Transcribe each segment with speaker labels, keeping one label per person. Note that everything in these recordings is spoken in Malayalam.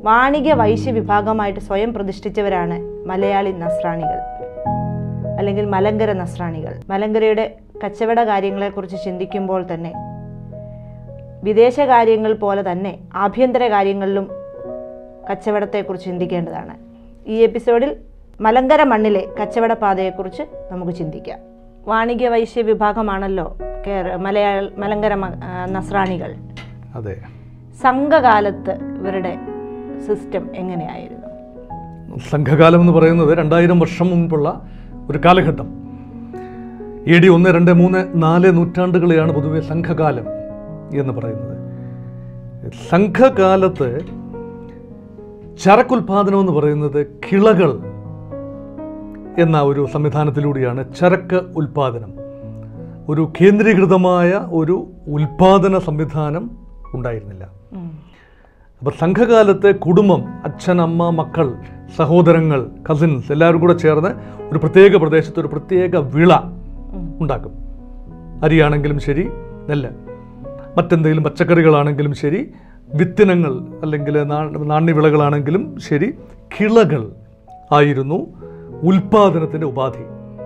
Speaker 1: വാണിജ്യ വൈശ്യ വിഭാഗമായിട്ട് സ്വയം പ്രതിഷ്ഠിച്ചവരാണ് മലയാളി നസ്രാണികൾ അല്ലെങ്കിൽ മലങ്കര നസ്രാണികൾ മലങ്കരയുടെ കച്ചവട കാര്യങ്ങളെക്കുറിച്ച് ചിന്തിക്കുമ്പോൾ തന്നെ വിദേശ കാര്യങ്ങൾ പോലെ തന്നെ ആഭ്യന്തര കാര്യങ്ങളിലും കച്ചവടത്തെക്കുറിച്ച് ചിന്തിക്കേണ്ടതാണ് ഈ എപ്പിസോഡിൽ മലങ്കര മണ്ണിലെ കച്ചവട പാതയെക്കുറിച്ച് നമുക്ക് ചിന്തിക്കാം വാണിജ്യ വൈശ്യ വിഭാഗമാണല്ലോ കേര മലയാള മലങ്കര മ- ആ, നസ്രാണികൾ
Speaker 2: അതെ
Speaker 1: സംഘകാലത്ത് ഇവരുടെ സിസ്റ്റം എങ്ങനെയായിരുന്നു
Speaker 2: സംഘകാലം എന്ന് പറയുന്നത് രണ്ടായിരം വർഷം മുൻപുള്ള ഒരു കാലഘട്ടം എ ഡി ഒന്ന് രണ്ട് മൂന്ന് നാല് നൂറ്റാണ്ടുകളെയാണ് പൊതുവെ സംഘകാലം എന്ന് പറയുന്നത് സംഘകാലത്ത് ചരക്കുൽപാദനം എന്ന് പറയുന്നത് കിളകൾ എന്ന ഒരു സംവിധാനത്തിലൂടെയാണ് ചരക്ക് ഉൽപാദനം ഒരു കേന്ദ്രീകൃതമായ ഒരു ഉൽപാദന സംവിധാനം ഉണ്ടായിരുന്നില്ല
Speaker 1: ഉം.
Speaker 2: അപ്പോൾ സംഘകാലത്തെ കുടുംബം അച്ഛൻ അമ്മ മക്കൾ സഹോദരങ്ങൾ കസിൻസ് എല്ലാവരും കൂടെ ചേർന്ന് ഒരു പ്രത്യേക പ്രദേശത്ത് ഒരു പ്രത്യേക വിള ഉണ്ടാക്കും അരിയാണെങ്കിലും ശരി നെല്ല് മറ്റെന്തെങ്കിലും പച്ചക്കറികളാണെങ്കിലും ശരി വിത്തിനങ്ങൾ അല്ലെങ്കിൽ നാ- നാണ്യവിളകളാണെങ്കിലും ശരി കിളകൾ ആയിരുന്നു ഉൽപാദനത്തിൻ്റെ ഉപാധി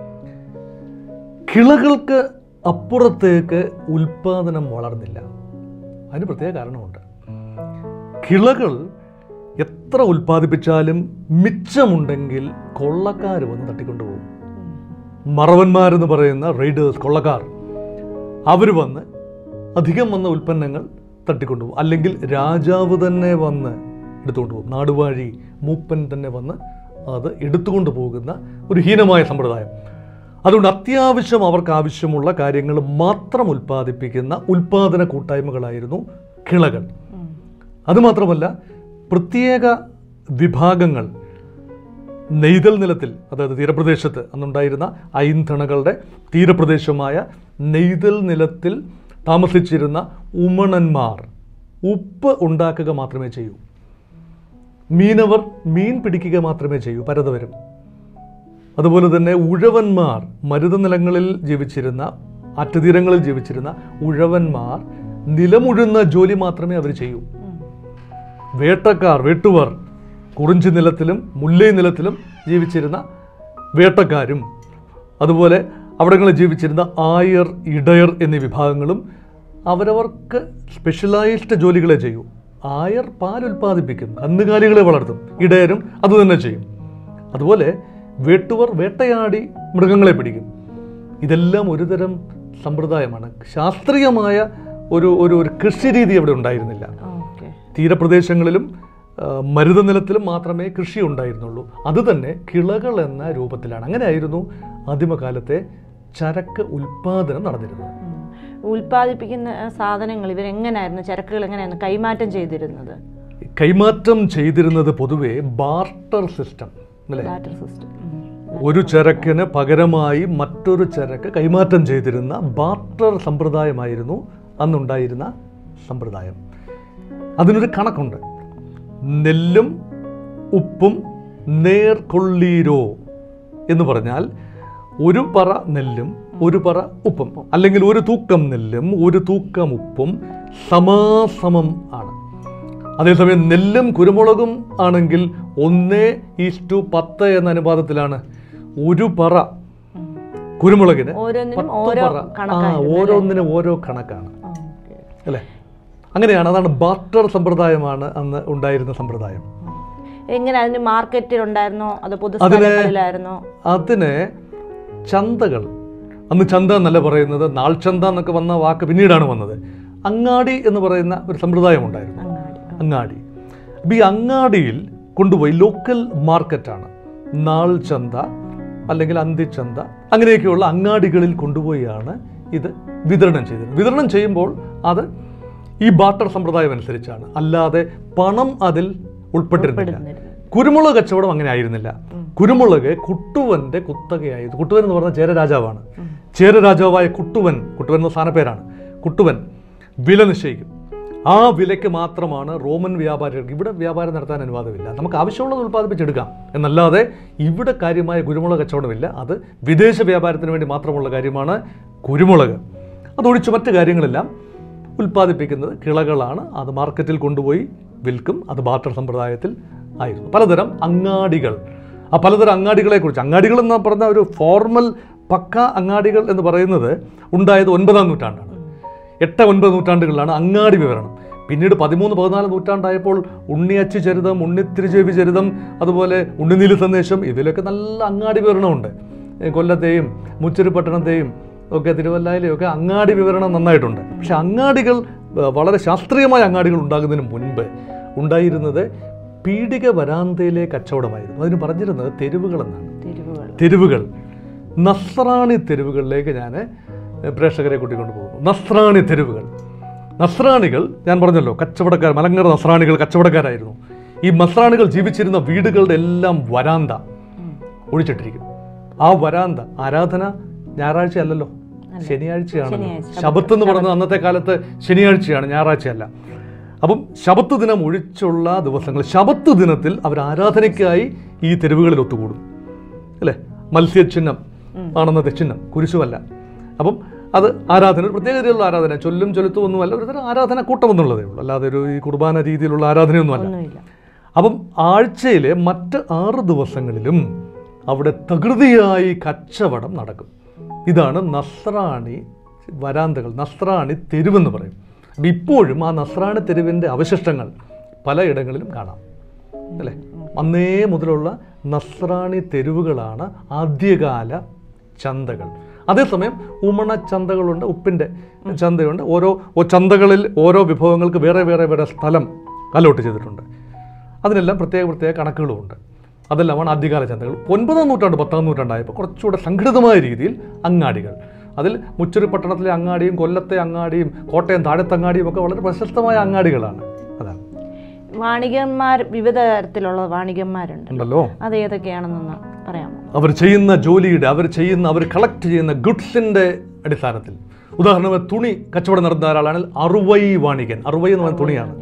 Speaker 2: കിളകൾക്ക് അപ്പുറത്തേക്ക് ഉൽപാദനം വളർന്നില്ല അതിന് പ്രത്യേക കാരണമുണ്ട് കിളകൾ എത്ര ഉൽപ്പാദിപ്പിച്ചാലും മിച്ചമുണ്ടെങ്കിൽ കൊള്ളക്കാർ വന്ന് തട്ടിക്കൊണ്ടുപോകും മറവന്മാരെന്ന് പറയുന്ന റൈഡേഴ്സ് കൊള്ളക്കാർ അവർ വന്ന് അധികം വന്ന ഉൽപ്പന്നങ്ങൾ തട്ടിക്കൊണ്ടുപോകും അല്ലെങ്കിൽ രാജാവ് തന്നെ വന്ന് എടുത്തുകൊണ്ട് പോകും നാടുവാഴി മൂപ്പൻ തന്നെ വന്ന് അത് എടുത്തുകൊണ്ട് പോകുന്ന ഒരു ഹീനമായ സമ്പ്രദായം അതുകൊണ്ട് അത്യാവശ്യം അവർക്ക് ആവശ്യമുള്ള കാര്യങ്ങൾ മാത്രം ഉൽപ്പാദിപ്പിക്കുന്ന ഉൽപാദന കൂട്ടായ്മകളായിരുന്നു കിളകൾ
Speaker 1: ഉം.
Speaker 2: അതുമാത്രമല്ല പ്രത്യേക വിഭാഗങ്ങൾ നെയ്തൽ നിലത്തിൽ അതായത് തീരപ്രദേശത്ത് അന്നുണ്ടായിരുന്ന ഐന്ധണകളുടെ തീരപ്രദേശമായ നെയ്തൽ നിലത്തിൽ താമസിച്ചിരുന്ന ഉമണന്മാർ ഉപ്പ് ഉണ്ടാക്കുക മാത്രമേ ചെയ്യൂ മീനവർ മീൻ പിടിക്കുക മാത്രമേ ചെയ്യൂ പരതവരും അതുപോലെ തന്നെ ഉഴവന്മാർ മരുതനിലങ്ങളിൽ ജീവിച്ചിരുന്ന ആറ്റുതീരങ്ങളിൽ ജീവിച്ചിരുന്ന ഉഴവന്മാർ നിലമുഴുന്ന ജോലി മാത്രമേ അവർ ചെയ്യൂ
Speaker 1: ഉം.
Speaker 2: വേട്ടക്കാർ വേട്ടുവർ കുറിഞ്ചി നിലത്തിലും മുല്ലൈ നിലത്തിലും ജീവിച്ചിരുന്ന വേട്ടക്കാരും അതുപോലെ അവിടങ്ങളിൽ ജീവിച്ചിരുന്ന ആയർ ഇടയർ എന്നീ വിഭാഗങ്ങളും അവരവർക്ക് സ്പെഷ്യലൈസ്ഡ് ജോലികളെ ചെയ്യൂ ആയർ പാൽ ഉൽപ്പാദിപ്പിക്കും കന്നുകാലികളെ വളർത്തും ഇടയരും അതുതന്നെ ചെയ്യും അതുപോലെ വേട്ടുവർ വേട്ടയാടി മൃഗങ്ങളെ പിടിക്കും ഇതെല്ലാം ഒരുതരം സമ്പ്രദായമാണ് ശാസ്ത്രീയമായ ഒരു ഒരു ഒരു കൃഷി രീതി അവിടെ ഉണ്ടായിരുന്നില്ല
Speaker 1: ഓക്കെ
Speaker 2: തീരപ്രദേശങ്ങളിലും ആ, മരുതനിലത്തിലും മാത്രമേ കൃഷി ഉണ്ടായിരുന്നുള്ളൂ അത് തന്നെ കിളകൾ എന്ന രൂപത്തിലാണ് അങ്ങനെയായിരുന്നു ആദിമകാലത്തെ ചരക്ക് ഉൽപാദനം നടന്നിരുന്നത്
Speaker 1: ഉം. ഉൽപ്പാദിപ്പിക്കുന്ന ആ, സാധനങ്ങൾ ഇവരെങ്ങനെയായിരുന്നു ചരക്കുകൾ എങ്ങനെയായിരുന്നു കൈമാറ്റം ചെയ്തിരുന്നത്
Speaker 2: കൈമാറ്റം ചെയ്തിരുന്നത് പൊതുവെ ബാർട്ടർ സിസ്റ്റം അല്ലേ
Speaker 1: ബാറ്റർ സിസ്റ്റം
Speaker 2: ഒരു ചരക്കിന് പകരമായി മറ്റൊരു ചരക്ക് കൈമാറ്റം ചെയ്തിരുന്ന ബാർട്ടർ സമ്പ്രദായമായിരുന്നു അന്നുണ്ടായിരുന്ന സമ്പ്രദായം അതിനൊരു കണക്കുണ്ട് നെല്ലും ഉപ്പും നേർക്കൊള്ളീരോ എന്ന് പറഞ്ഞാൽ ഒരു പറ നെല്ലും ഒരു പറ ഉപ്പും അല്ലെങ്കിൽ ഒരു തൂക്കം നെല്ലും ഒരു തൂക്കം ഉപ്പും സമാസമം ആണ് അതേസമയം നെല്ലും കുരുമുളകും ആണെങ്കിൽ ഒന്ന് ഈസ്റ്റു പത്ത് എന്ന അനുപാതത്തിലാണ് ഒരു പറ കുരുമുളകിന്
Speaker 1: ഓരോന്നിനും
Speaker 2: പത്ത്
Speaker 1: ഓരോ
Speaker 2: പറ. ആ
Speaker 1: കണക്കായിരുന്നു
Speaker 2: ഓരോന്നിനും ഓരോ കണക്കാണ്
Speaker 1: ഓക്കെ
Speaker 2: അല്ലേ അങ്ങനെയാണ് അതാണ് ബാർട്ടർ സമ്പ്രദായമാണ് അന്ന് ഉണ്ടായിരുന്ന സമ്പ്രദായം
Speaker 1: എങ്ങനെ അതിന് മാർക്കറ്റിൽ ഉണ്ടായിരുന്നോ അതോ പൊതുസ്ഥലങ്ങളിലായിരുന്നോ
Speaker 2: അതിന് ചന്തകൾ അന്ന് ചന്ത എന്നല്ല പറയുന്നത് നാൾചന്ത എന്നൊക്കെ വന്ന വാക്ക് പിന്നീടാണ് വന്നത് അങ്ങാടി എന്ന് പറയുന്ന ഒരു സമ്പ്രദായം ഉണ്ടായിരുന്നു
Speaker 1: അങ്ങാടി
Speaker 2: അങ്ങാടി അപ്പോൾ ഈ അങ്ങാടിയിൽ കൊണ്ടുപോയി ലോക്കൽ മാർക്കറ്റാണ് നാൾ ചന്ത അല്ലെങ്കിൽ അന്തിച്ചന്ത അങ്ങനെയൊക്കെയുള്ള അങ്ങാടികളിൽ കൊണ്ടുപോയാണ് ഇത് വിതരണം ചെയ്തത് വിതരണം ചെയ്യുമ്പോൾ അത് ഈ ബാർട്ടർ സമ്പ്രദായം അനുസരിച്ചാണ് അല്ലാതെ പണം അതിൽ ഉൾപ്പെട്ടിരുന്നില്ല
Speaker 1: പെടുന്നിരുന്നു.
Speaker 2: കുരുമുളക് കച്ചവടം അങ്ങനെ ആയിരുന്നില്ല കുരുമുളക് കുട്ടുവന്റെ കുത്തകയായിരുന്നു കുട്ടുവൻ എന്ന് പറഞ്ഞാൽ ചേരരാജാവാണ് ചേരരാജാവായ കുട്ടുവൻ കുട്ടുവൻ എന്ന സ്ഥാനപ്പേരാണ് കുട്ടുവൻ വില നിശ്ചയിക്കും ആ വിലയ്ക്ക് മാത്രമാണ് റോമൻ വ്യാപാരികൾക്ക് ഇവിടെ വ്യാപാരം നടത്താൻ അനുവാദമില്ല നമുക്ക് ആവശ്യമുള്ളത് ഉൽപ്പാദിപ്പിച്ചെടുക്കാം എന്നല്ലാതെ ഇവിടെ കാര്യമായ കുരുമുളക് കച്ചവടമില്ല അത് വിദേശ വ്യാപാരത്തിന് വേണ്ടി മാത്രമുള്ള കാര്യമാണ് കുരുമുളക് അതൊഴിച്ച് മറ്റു കാര്യങ്ങളെല്ലാം ഉൽപ്പാദിപ്പിക്കുന്നത് കിളകളാണ് അത് മാർക്കറ്റിൽ കൊണ്ടുപോയി വിൽക്കും അത് ബാർട്ടർ സമ്പ്രദായത്തിൽ ആയിരുന്നു പലതരം അങ്ങാടികൾ ആ പലതരം അങ്ങാടികളെക്കുറിച്ച് അങ്ങാടികൾ എന്ന് പറഞ്ഞ ഒരു ഫോർമൽ പക്ക അങ്ങാടികൾ എന്ന് പറയുന്നത് ഉണ്ടായത് ഒൻപതാം നൂറ്റാണ്ടാണ് എട്ട് ഒൻപത് നൂറ്റാണ്ടുകളിലാണ് അങ്ങാടി വിവരണം പിന്നീട് പതിമൂന്ന് പതിനാല് നൂറ്റാണ്ടായപ്പോൾ ഉണ്ണിയച്ചു ചരിതം ഉണ്ണിത്തിരുചേവി ചരിതം അതുപോലെ ഉണ്ണിനീലി സന്ദേശം ഇതിലൊക്കെ നല്ല അങ്ങാടി വിവരണമുണ്ട് ഏ, കൊല്ലത്തെയും മുച്ചിരിപ്പട്ടണത്തെയും ഒക്കെ തിരുവല്ലയിലെയും ഒക്കെ അങ്ങാടി വിവരണം നന്നായിട്ടുണ്ട് പക്ഷെ അങ്ങാടികൾ ഏ, വളരെ ശാസ്ത്രീയമായ അങ്ങാടികൾ ഉണ്ടാകുന്നതിന് മുൻപ് ഉണ്ടായിരുന്നത് പീഡിക വരാന്തയിലെ കച്ചവടമായിരുന്നു അതിന് പറഞ്ഞിരുന്നത് തെരുവുകൾ എന്നാണ്
Speaker 1: തെരുവുകൾ
Speaker 2: തെരുവുകൾ നസ്രാണി തെരുവുകളിലേക്ക് ഞാൻ പ്രേക്ഷകരെ കൂട്ടിക്കൊണ്ട് പോകുന്നു നസ്രാണി തെരുവുകൾ നസ്രാണികൾ ഞാൻ പറഞ്ഞല്ലോ കച്ചവടക്കാർ മലങ്കര നസ്രാണികൾ കച്ചവടക്കാരായിരുന്നു ഈ നസ്രാണികൾ ജീവിച്ചിരുന്ന വീടുകളുടെ എല്ലാം വരാന്ത ഒഴിച്ചിട്ടിരിക്കും ആ വരാന്ത ആരാധന ഞായറാഴ്ച അല്ലല്ലോ ശനിയാഴ്ചയാണ്
Speaker 1: ശനിയാഴ്ച.
Speaker 2: ശബത്ത് എന്ന് പറയുന്നത് അന്നത്തെ കാലത്ത് ശനിയാഴ്ചയാണ് ഞായറാഴ്ചയാല്ല അപ്പം ശബത്ത് ദിനം ഒഴിച്ചുള്ള ദിവസങ്ങൾ ശബത്ത് ദിനത്തിൽ അവർ ആരാധനയ്ക്കായി ഈ തെരുവുകളിൽ ഒത്തുകൂടും അല്ലേ മത്സ്യചിഹ്നം ആണെന്നത് ചിഹ്നം കുരിശുമല്ല അപ്പം അത് ആരാധന ഒരു പ്രത്യേക രീതിയിലുള്ള ആരാധന ചൊല്ലും ചൊലുത്തും ഒന്നുമല്ല ഒരു തരം ആരാധന കൂട്ടം എന്നുള്ളതേ ഉള്ളൂ അല്ലാതെ ഒരു ഈ കുർബാന രീതിയിലുള്ള ആരാധനയൊന്നുമല്ല
Speaker 1: ഒന്നുമില്ല
Speaker 2: അപ്പം ആഴ്ചയിലെ മറ്റ് ആറ് ദിവസങ്ങളിലും അവിടെ തകൃതിയായി കച്ചവടം നടക്കും ഇതാണ് നസ്രാണി വരാന്തകൾ നസ്രാണി തെരുവെന്ന് പറയും അപ്പം ഇപ്പോഴും ആ നസ്രാണി തെരുവിൻ്റെ അവശിഷ്ടങ്ങൾ പലയിടങ്ങളിലും കാണാം അല്ലേ അന്നേ മുതലുള്ള നസ്രാണി തെരുവുകളാണ് ആദ്യകാല ചന്തകൾ അതേസമയം ഉമണ ചന്തകളുണ്ട് ഉപ്പിൻ്റെ ചന്തയുണ്ട് ഓരോ ഓ ചന്തകളിൽ ഓരോ വിഭവങ്ങൾക്ക് വേറെ വേറെ വേറെ സ്ഥലം അലോട്ട് ചെയ്തിട്ടുണ്ട് അതിനെല്ലാം പ്രത്യേക പ്രത്യേക കണക്കുകളുമുണ്ട് അതെല്ലാമാണ് ആദ്യകാല ചന്തകൾ ഒൻപതാം നൂറ്റാണ്ട് പത്താം നൂറ്റാണ്ടായപ്പോൾ കുറച്ചുകൂടെ സംഘടിതമായ രീതിയിൽ അങ്ങാടികൾ അതിൽ മുച്ചിറി പട്ടണത്തിലെ അങ്ങാടിയും കൊല്ലത്തെ അങ്ങാടിയും കോട്ടയം താഴത്തങ്ങാടിയും ഒക്കെ വളരെ പ്രശസ്തമായ അങ്ങാടികളാണ് അതാണ്
Speaker 1: വാണികന്മാർ വിവിധ തരത്തിലുള്ള വാണികന്മാരുണ്ട്
Speaker 2: ഉണ്ടല്ലോ
Speaker 1: അത് ഏതൊക്കെയാണെന്നൊന്ന് പറയാമോ
Speaker 2: അവർ ചെയ്യുന്ന ജോലിയുടെ അവർ ചെയ്യുന്ന അവർ കളക്ട് ചെയ്യുന്ന ഗുഡ്സിൻ്റെ അടിസ്ഥാനത്തിൽ ഉദാഹരണമായി തുണി കച്ചവടം നടത്തുന്ന ഒരാളാണ് അറുവൈ വാണികൻ അറുവൈ എന്ന് പറയുന്ന തുണിയാണ്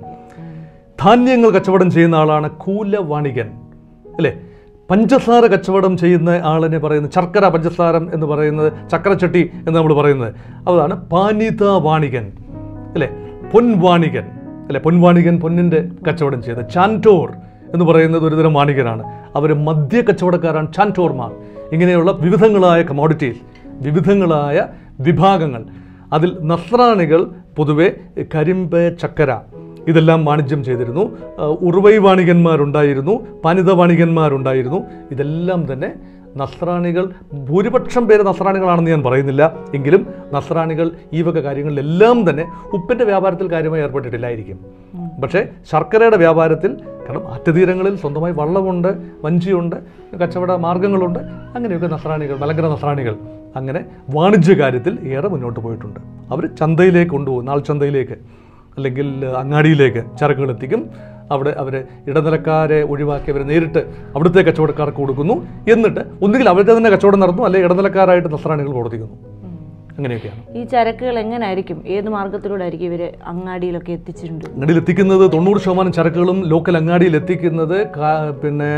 Speaker 2: ധാന്യങ്ങൾ കച്ചവടം ചെയ്യുന്ന ആളാണ് കൂലവാണികൻ അല്ലേ പഞ്ചസാര കച്ചവടം ചെയ്യുന്ന ആളിനെ പറയുന്നത് ശർക്കര പഞ്ചസാരം എന്ന് പറയുന്നത് ചക്രച്ചട്ടി എന്ന് നമ്മൾ പറയുന്നത് അതാണ് പാനിത വാണികൻ അല്ലേ പൊൻവാണികൻ അല്ലെ പൊൻവാണികൻ പൊന്നിൻ്റെ കച്ചവടം ചെയ്ത ചാൻറ്റോർ എന്ന് പറയുന്നത് ഒരുതരം വാണികനാണ് അവർ മദ്യ കച്ചവടക്കാരാണ് ചാൻറ്റോർമാർ ഇങ്ങനെയുള്ള വിവിധങ്ങളായ കമോഡിറ്റീസ് വിവിധങ്ങളായ വിഭാഗങ്ങൾ അതിൽ നസ്രാണികൾ പൊതുവെ കരിമ്പ് ചക്കര ഇതെല്ലാം വാണിജ്യം ചെയ്തിരുന്നു ആ, ഉറുവൈ വാണികന്മാരുണ്ടായിരുന്നു പാനിത വാണികന്മാരുണ്ടായിരുന്നു ഇതെല്ലാം തന്നെ നസ്രാണികൾ ഭൂരിപക്ഷം പേര് നസ്രാണികളാണെന്ന് ഞാൻ പറയുന്നില്ല എങ്കിലും നസ്രാണികൾ ഈ വക കാര്യങ്ങളിലെല്ലാം തന്നെ ഉപ്പിൻ്റെ വ്യാപാരത്തിൽ കാര്യമായി ഏർപ്പെട്ടിട്ടില്ലായിരിക്കും പക്ഷേ ശർക്കരയുടെ വ്യാപാരത്തിൽ കാരണം ആറ്റുതീരങ്ങളിൽ സ്വന്തമായി വള്ളമുണ്ട് വഞ്ചിയുണ്ട് കച്ചവട മാർഗങ്ങളുണ്ട് അങ്ങനെയൊക്കെ നസ്രാണികൾ മലങ്കര നസ്രാണികൾ അങ്ങനെ വാണിജ്യ കാര്യത്തിൽ ഏറെ മുന്നോട്ട് പോയിട്ടുണ്ട് അവർ ചന്തയിലേക്ക് കൊണ്ടുപോകും നാൾ ചന്തയിലേക്ക് അല്ലെങ്കിൽ അങ്ങാടിയിലേക്ക് ചരക്കുകൾ എത്തിക്കും അവിടെ അവർ ഇടനിലക്കാരെ ഒഴിവാക്കി അവർ നേരിട്ട് അവിടുത്തെ കച്ചവടക്കാർക്ക് കൊടുക്കുന്നു എന്നിട്ട് ഒന്നുകിൽ അവരുടെ തന്നെ കച്ചവടം നടത്തുന്നു അല്ലെങ്കിൽ ഇടനിലക്കാരായിട്ട് നസ്രാണികൾ പ്രവർത്തിക്കുന്നു അങ്ങനെയൊക്കെയാണ്
Speaker 1: ഈ ചരക്കുകൾ എങ്ങനായിരിക്കും ഏത് മാർഗത്തിലൂടെ ആയിരിക്കും ഇവര് അങ്ങാടിയിലൊക്കെ എത്തിച്ചിട്ടുണ്ട്
Speaker 2: അങ്ങാടിയിൽ എത്തിക്കുന്നത് തൊണ്ണൂറ് ശതമാനം ചരക്കുകളും ലോക്കൽ അങ്ങാടിയിൽ എത്തിക്കുന്നത് കാ- പിന്നെ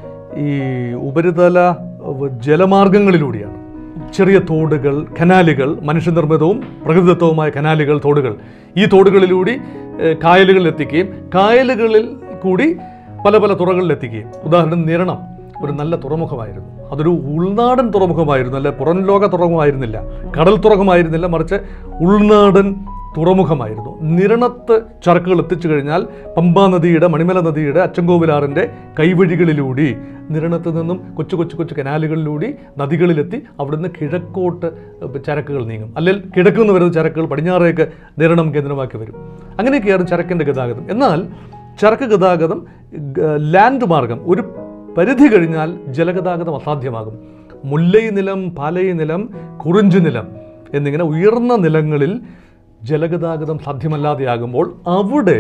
Speaker 2: ഈ ഉപരിതല വ- ജലമാർഗങ്ങളിലൂടെയാണ് ചെറിയ തോടുകൾ കനാലുകൾ മനുഷ്യനിർമ്മിതവും പ്രകൃതിദത്തവുമായ കനാലുകൾ തോടുകൾ ഈ തോടുകളിലൂടെ ഏഹ്, കായലുകളിൽ എത്തിക്കുകയും കായലുകളിൽ കൂടി പല പല തുറകളിൽ എത്തിക്കുകയും ഉദാഹരണം നിരണം ഒരു നല്ല തുറമുഖമായിരുന്നു അതൊരു ഉൾനാടൻ തുറമുഖമായിരുന്നു അല്ല പുറം ലോക തുറമുഖമായിരുന്നില്ല കടൽ തുറമുഖമായിരുന്നില്ല മറിച്ച് ഉൾനാടൻ തുറമുഖമായിരുന്നു നിരണത്ത് ചരക്കുകൾ എത്തിച്ചു കഴിഞ്ഞാൽ പമ്പാ നദിയുടെ മണിമല നദിയുടെ അച്ചൻകോവിലാറിൻ്റെ കൈവഴികളിലൂടി നിരണത്ത് നിന്നും കൊച്ചു കൊച്ചു കൊച്ചു കനാലുകളിലൂടി നദികളിലെത്തി അവിടുന്ന് കിഴക്കോട്ട് ചരക്കുകൾ നീങ്ങും അല്ലെങ്കിൽ കിഴക്ക് നിന്ന് വരുന്ന ചരക്കുകൾ പടിഞ്ഞാറേക്ക് നിരണം കേന്ദ്രമാക്കി വരും അങ്ങനെയൊക്കെയാണ് ചരക്കിൻ്റെ ഗതാഗതം എന്നാൽ ചരക്ക് ഗതാഗതം ഗ- ലാൻഡ് മാർഗം ഒരു പരിധി കഴിഞ്ഞാൽ ജലഗതാഗതം അസാധ്യമാകും മുല്ലൈ നിലം പാലൈ നിലം കുറിഞ്ചു നിലം എന്നിങ്ങനെ ഉയർന്ന നിലങ്ങളിൽ ജലഗതാഗതം സാധ്യമല്ലാതെയാകുമ്പോൾ അവിടെ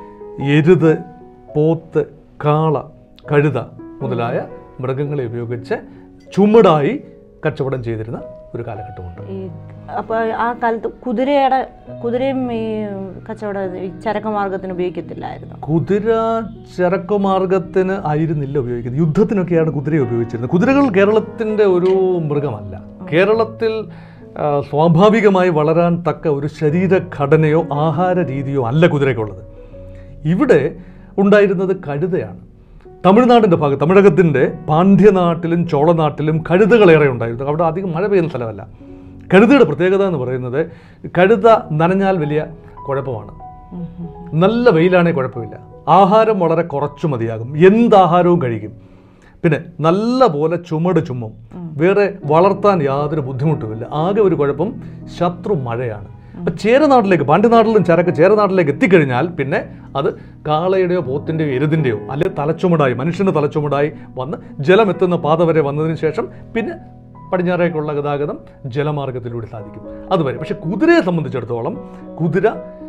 Speaker 2: എരുത് പോത്ത് കാള കഴുത മുതലായ മൃഗങ്ങളെ ഉപയോഗിച്ച് ചുമടായി കച്ചവടം ചെയ്തിരുന്ന ഒരു കാലഘട്ടമുണ്ട്
Speaker 1: ഈ അപ്പോൾ ആ കാലത്ത് കുതിരയുടെ കുതിരയും ഈ കച്ചവട ഈ ചരക്ക് മാർഗത്തിന് ഉപയോഗിക്കത്തില്ലായിരുന്നു
Speaker 2: കുതിര ചരക്കുമാർഗത്തിന് ആയിരുന്നില്ല ഉപയോഗിക്കുന്നത് യുദ്ധത്തിനൊക്കെയാണ് കുതിരയെ ഉപയോഗിച്ചിരുന്നത് കുതിരകൾ കേരളത്തിൻ്റെ ഒരു മൃഗമല്ല കേരളത്തിൽ ആ, സ്വാഭാവികമായി വളരാൻ തക്ക ഒരു ശരീരഘടനയോ ആഹാര രീതിയോ അല്ല കുതിരയ്ക്കുള്ളത് ഇവിടെ ഉണ്ടായിരുന്നത് കഴുതയാണ് തമിഴ്നാടിൻ്റെ ഭാഗം തമിഴകത്തിൻ്റെ പാണ്ഡ്യനാട്ടിലും ചോളനാട്ടിലും കഴുതകളേറെ ഉണ്ടായിരുന്നു അവിടെ അധികം മഴ പെയ്യുന്ന സ്ഥലമല്ല കഴുതയുടെ പ്രത്യേകത എന്ന് പറയുന്നത് കഴുത നനഞ്ഞാൽ വലിയ കുഴപ്പമാണ് നല്ല വെയിലാണെങ്കിൽ കുഴപ്പമില്ല ആഹാരം വളരെ കുറച്ചു മതിയാകും എന്ത് ആഹാരവും കഴിക്കും പിന്നെ നല്ല പോലെ ചുമട് ചുമ്മും വേറെ വളർത്താൻ യാതൊരു ബുദ്ധിമുട്ടുമില്ല ആകെ ഒരു കുഴപ്പം ശത്രു മഴയാണ് അപ്പം ചേരനാട്ടിലേക്ക് പാണ്ഡ്യനാട്ടിലും ചരക്ക് ചേരനാട്ടിലേക്ക് എത്തിക്കഴിഞ്ഞാൽ പിന്നെ അത് കാളയുടെയോ പോത്തിൻ്റെയോ എരുതിൻ്റെയോ അല്ലെങ്കിൽ തലച്ചുമടായി മനുഷ്യൻ്റെ തലച്ചുമടായി വന്ന് ജലം എത്തുന്ന പാത വരെ വന്നതിന് ശേഷം പിന്നെ പടിഞ്ഞാറേക്കുള്ള ഗതാഗതം ജലമാർഗത്തിലൂടെ സാധിക്കും അതുവരെ പക്ഷെ കുതിരയെ സംബന്ധിച്ചിടത്തോളം കുതിര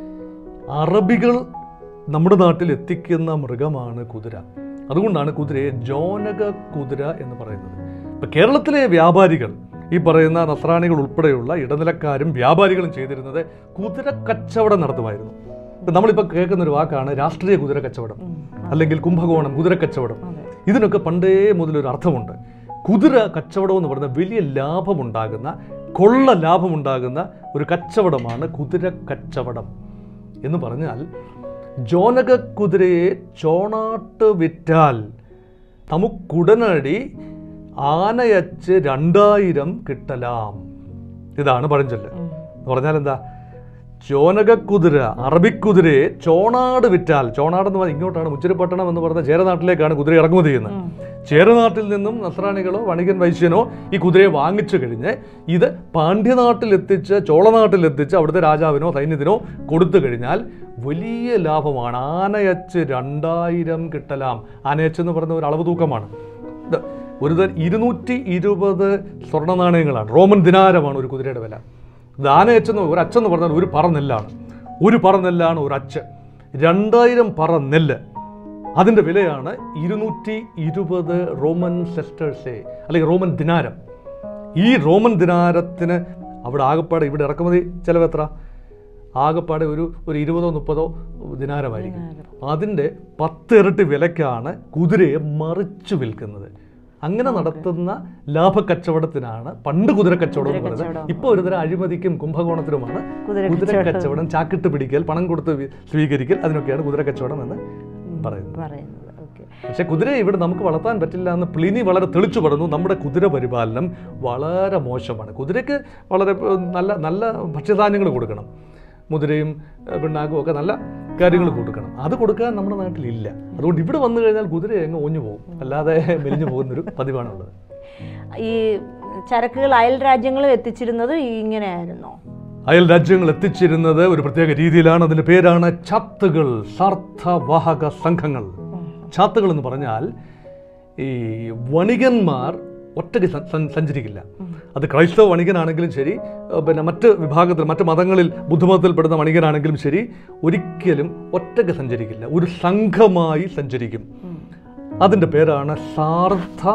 Speaker 2: അറബികൾ നമ്മുടെ നാട്ടിൽ എത്തിക്കുന്ന മൃഗമാണ് കുതിര അതുകൊണ്ടാണ് കുതിരയെ ജോനക കുതിര എന്ന് പറയുന്നത് ഇപ്പം കേരളത്തിലെ വ്യാപാരികൾ ഈ പറയുന്ന നസ്രാണികൾ ഉൾപ്പെടെയുള്ള ഇടനിലക്കാരും വ്യാപാരികളും ചെയ്തിരുന്നത് കുതിര കച്ചവടം നടത്തുമായിരുന്നു ഇപ്പം നമ്മളിപ്പോൾ കേൾക്കുന്ന ഒരു വാക്കാണ് രാഷ്ട്രീയ കുതിര കച്ചവടം അല്ലെങ്കിൽ കുംഭകോണം കുതിര കച്ചവടം ഇതിനൊക്കെ പണ്ടേ മുതലൊരു അർത്ഥമുണ്ട് കുതിര കച്ചവടം എന്ന് പറയുന്ന വലിയ ലാഭമുണ്ടാകുന്ന കൊള്ള ലാഭമുണ്ടാകുന്ന ഒരു കച്ചവടമാണ് കുതിര കച്ചവടം എന്ന് പറഞ്ഞാൽ ജോനക കുതിരയെ ചോണാട്ട് വിറ്റാൽ നമുക്കുടനടി ആനയച്ച് രണ്ടായിരം കിട്ടലാം ഇതാണ് പഴഞ്ചൊല്ല് എന്ന് പറഞ്ഞാൽ എന്താ ചോനകക്കുതിര അറബിക്കുതിരയെ ചോണാട് വിറ്റാൽ ചോണാട് എന്ന് പറഞ്ഞാൽ ഇങ്ങോട്ടാണ് മുച്ചിരിപ്പട്ടണം എന്ന് പറഞ്ഞ ചേരനാട്ടിലേക്കാണ് കുതിര ഇറക്കുമതി ചെയ്യുന്നത് ചേരനാട്ടിൽ നിന്നും നസ്രാണികളോ വണികൻ വൈശ്യനോ ഈ കുതിരയെ വാങ്ങിച്ചു കഴിഞ്ഞ് ഇത് പാണ്ഡ്യനാട്ടിൽ എത്തിച്ച് ചോളനാട്ടിൽ എത്തിച്ച് അവിടുത്തെ രാജാവിനോ സൈന്യത്തിനോ കൊടുത്തു കഴിഞ്ഞാൽ വലിയ ലാഭമാണ് ആനയച്ച് രണ്ടായിരം കിട്ടലാം ആനയച്ച് എന്ന് പറയുന്ന ഒരു അളവ് തൂക്കമാണ് ഇത് ഒരു തരം ഇരുന്നൂറ്റി ഇരുപത് സ്വർണ്ണ നാണയങ്ങളാണ് റോമൻ ദിനാരമാണ് ഒരു കുതിരയുടെ വില ഇത് ആനയച്ചെന്ന് ഒരു അച്ചെന്ന് പറഞ്ഞാൽ ഒരു പറ നെല്ലാണ് ഒരു പറ നെല്ലാണ് ഒരു അച്ച് രണ്ടായിരം പറ നെല്ല് അതിൻ്റെ വിലയാണ് ഇരുന്നൂറ്റി ഇരുപത് റോമൻ സെസ്റ്റേഴ്സേ അല്ലെങ്കിൽ റോമൻ ദിനാരം ഈ റോമൻ ദിനാരത്തിന് അവിടെ ആകപ്പാടെ ഇവിടെ ഇറക്കുമതി ചിലവ് എത്ര ആകപ്പാടെ ഒരു ഒരു ഇരുപതോ മുപ്പതോ ദിനാരമായിരിക്കും അതിൻ്റെ പത്ത് ഇരട്ടി വിലക്കാണ് കുതിരയെ മറിച്ചു വിൽക്കുന്നത് അങ്ങനെ നടത്തുന്ന ലാഭക്കച്ചവടത്തിനാണ് പണ്ട് കുതിര കച്ചവടം എന്ന് പറയുന്നത് ഇപ്പോൾ ഒരുതരം അഴിമതിക്കും കുംഭകോണത്തിനുമാണ്
Speaker 1: കുതിര
Speaker 2: കുതിര കച്ചവടം ചാക്കിട്ട് പിടിക്കൽ പണം കൊടുത്ത് വി- സ്വീകരിക്കൽ അതിനൊക്കെയാണ് കുതിര കച്ചവടം എന്ന് പറയുന്നത്
Speaker 1: പറയുന്നത് ഓക്കെ
Speaker 2: പക്ഷെ കുതിരയെ ഇവിടെ നമുക്ക് വളർത്താൻ പറ്റില്ല എന്ന് പ്ലിനി വളരെ തെളിച്ചു പറഞ്ഞു നമ്മുടെ കുതിര പരിപാലനം വളരെ മോശമാണ് കുതിരയ്ക്ക് വളരെ ഏർ, നല്ല നല്ല ഭക്ഷ്യധാന്യങ്ങൾ കൊടുക്കണം മുതിരയും ഏർ, പിണ്ണാക്കും ഒക്കെ നല്ല കാര്യങ്ങൾ കൊടുക്കണം അത് കൊടുക്കാൻ നമ്മുടെ നാട്ടിലില്ല അതുകൊണ്ട് ഇവിടെ വന്നു കഴിഞ്ഞാൽ കുതിര അങ്ങ് ഒഞ്ഞു പോകും അല്ലാതെ മെലിഞ്ഞു പോകുന്നൊരു പതിവാണുള്ളത്
Speaker 1: ഈ ചരക്കുകൾ അയൽ രാജ്യങ്ങളിൽ എത്തിച്ചിരുന്നത് ഇങ്ങനെയായിരുന്നോ
Speaker 2: അയൽ രാജ്യങ്ങൾ എത്തിച്ചിരുന്നത് ഒരു പ്രത്യേക രീതിയിലാണ് അതിൻ്റെ പേരാണ് ചാത്തുകൾ സാർത്ഥവാഹക സംഘങ്ങൾ ചാത്തുകൾ എന്ന് പറഞ്ഞാൽ ഈ വണികന്മാർ ഒറ്റയ്ക്ക് സ- സ- സഞ്ചരിക്കില്ല അത് ക്രൈസ്തവ വണികനാണെങ്കിലും ശരി ഏർ പിന്നെ മറ്റ് വിഭാഗത്തിൽ മറ്റ് മതങ്ങളിൽ ബുദ്ധമതത്തിൽപ്പെടുന്ന വണികനാണെങ്കിലും ശരി ഒരിക്കലും ഒറ്റയ്ക്ക് സഞ്ചരിക്കില്ല ഒരു സംഘമായി സഞ്ചരിക്കും അതിൻ്റെ പേരാണ് സാർത്ഥ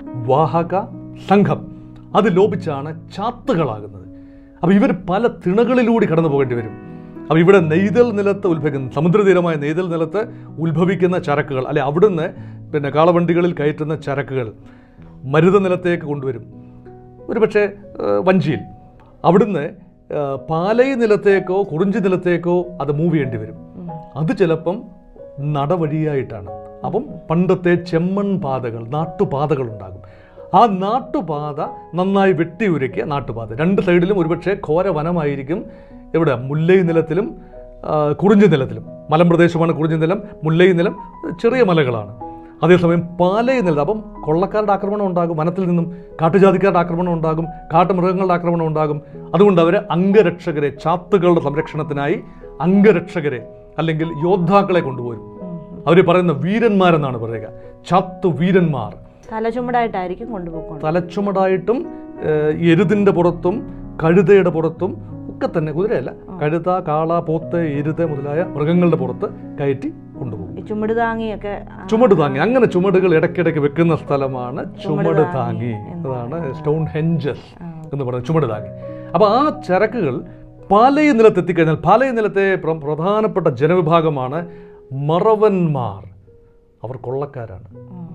Speaker 2: വാഹക സംഘം അത് ലോപിച്ചാണ് ചാത്തുകളാകുന്നത് അപ്പോൾ ഇവർ പല തിണകളിലൂടെ കടന്നു പോകേണ്ടി വരും അപ്പോൾ ഇവിടെ നെയ്തൽ നിലത്ത് ഉത്ഭവിക്കുന്ന സമുദ്രതീരമായ നെയ്തൽ നിലത്ത് ഉത്ഭവിക്കുന്ന ചരക്കുകൾ അല്ലെ അവിടുന്ന് പിന്നെ കാളവണ്ടികളിൽ കയറ്റുന്ന ചരക്കുകൾ മരുത നിലത്തേക്ക് കൊണ്ടുവരും ഒരു പക്ഷേ ഏഹ്, വഞ്ചിയിൽ അവിടുന്ന് ഏഹ്, പാലൈ നിലത്തേക്കോ കുറിഞ്ചി നിലത്തേക്കോ അത് മൂവ് ചെയ്യേണ്ടി വരും അത് ചിലപ്പം നടവഴിയായിട്ടാണ് അപ്പം പണ്ടത്തെ ചെമ്മൺ പാതകൾ നാട്ടുപാതകൾ ഉണ്ടാകും ആ നാട്ടുപാത നന്നായി വെട്ടിയുരക്കിയ നാട്ടുപാത രണ്ട് സൈഡിലും ഒരുപക്ഷെ ഘോര വനമായിരിക്കും ഇവിടെ മുല്ലൈ നിലത്തിലും ആ, കുറിഞ്ചി നിലത്തിലും മലമ്പ്രദേശമാണ് കുറിഞ്ചി നിലം മുല്ലൈ നിലം ചെറിയ മലകളാണ് അതേസമയം പാലൈ നിലം അപ്പം കൊള്ളക്കാരുടെ ആക്രമണം ഉണ്ടാകും വനത്തിൽ നിന്നും കാട്ടുജാതിക്കാരുടെ ആക്രമണം ഉണ്ടാകും കാട്ടുമൃഗങ്ങളുടെ ആക്രമണം ഉണ്ടാകും അതുകൊണ്ട് അവർ അംഗരക്ഷകരെ ചാത്തുകളുടെ സംരക്ഷണത്തിനായി അംഗരക്ഷകരെ അല്ലെങ്കിൽ യോദ്ധാക്കളെ കൊണ്ടുപോരും അവർ പറയുന്ന വീരന്മാരെന്നാണ് പറയുക ചാത്തു വീരന്മാർ
Speaker 1: തലചുമടായിട്ടായിരിക്കും കൊണ്ടുപോയിക്കൊണ്ട്
Speaker 2: തലച്ചുമടായിട്ടും ഏഹ്, എരുതിൻ്റെ പുറത്തും കഴുതയുടെ പുറത്തും ഒക്കെ തന്നെ കുതിരയല്ല കഴുത കാള പോത്ത് എരുത് മുതലായ മൃഗങ്ങളുടെ പുറത്ത് കയറ്റി കൊണ്ടുപോകും
Speaker 1: ഈ ചുമട് താങ്ങിയൊക്കെ
Speaker 2: ചുമട് താങ്ങി അങ്ങനെ ചുമടുകൾ ഇടയ്ക്കിടയ്ക്ക് വെക്കുന്ന സ്ഥലമാണ് ചുമട് താങ്ങി അതാണ് സ്റ്റോൺ ഹെഞ്ചസ് എന്ന് പറയുന്നത് ചുമട് താങ്ങി അപ്പോൾ ആ ചരക്കുകൾ പാലയ നിലത്തെത്തിക്കഴിഞ്ഞാൽ പാലയ നിലത്തെ പ്ര- പ്രധാനപ്പെട്ട ജനവിഭാഗമാണ് മറവന്മാർ അവർ കൊള്ളക്കാരാണ്